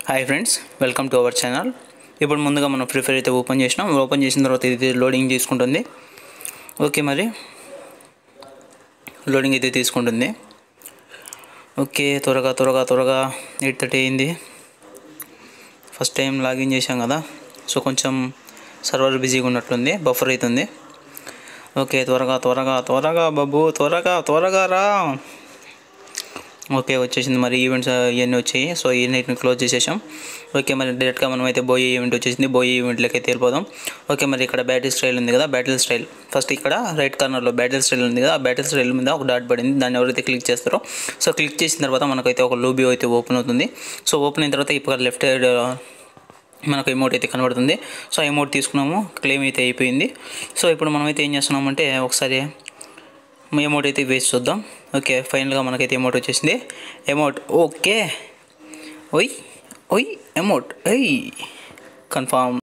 hi friends welcome to our channel ఇప్పుడు ముందుగా మనం ఫ్రీ ఫైర్ అయితే ఓపెన్ చేసినాం ఓపెన్ చేసిన తర్వాత ఇది లోడింగ్ తీసుకుంటుంది ఓకే మరి లోడింగ్ అయితే తీసుకుంటుంది ఓకే త్వరగా త్వరగా త్వరగా ఎయిట్ థర్టీ అయింది ఫస్ట్ టైం లాగిన్ చేశాం కదా సో కొంచెం సర్వర్ బిజీగా ఉన్నట్లుంది బఫర్ అవుతుంది ఓకే త్వరగా త్వరగా త్వరగా బాబు త్వరగా త్వరగా రా ఓకే వచ్చేసింది మరి ఈవెంట్స్ ఇవన్నీ వచ్చాయి సో ఈ నైట్ని క్లోజ్ చేసేసాం ఓకే మరి డైరెక్ట్గా మనం అయితే బోయే ఈవెంట్ వచ్చేసింది బోయే ఈవెంట్లోకి అయితే వెళ్ళిపోదాం ఓకే మరి ఇక్కడ బ్యాటిల్ స్టైల్ ఉంది కదా బ్యాటిల్ స్టైల్ ఫస్ట్ ఇక్కడ రైట్ కార్నర్లో బ్యాటిల్ స్టైల్ ఉంది కదా ఆ బ్యాటిల్ స్టైల్ మీద ఒక డాట్ పడింది దాన్ని ఎవరైతే క్లిక్ చేస్తారో సో క్లిక్ చేసిన తర్వాత మనకైతే ఒక లూబీ అయితే ఓపెన్ అవుతుంది సో ఓపెన్ అయిన తర్వాత ఇప్పుడు లెఫ్ట్ సైడ్ మనకు ఎమౌంట్ అయితే కనబడుతుంది సో అమౌంట్ తీసుకున్నాము క్లెయిమ్ అయితే అయిపోయింది సో ఇప్పుడు మనమైతే ఏం చేస్తున్నామంటే ఒకసారి అమౌంట్ అయితే వేసి చూద్దాం ఓకే ఫైనల్గా మనకైతే అమౌంట్ వచ్చేసింది అమౌంట్ ఓకే ఓయ్ ఓయ్ అమౌంట్ ఓయ్ కన్ఫామ్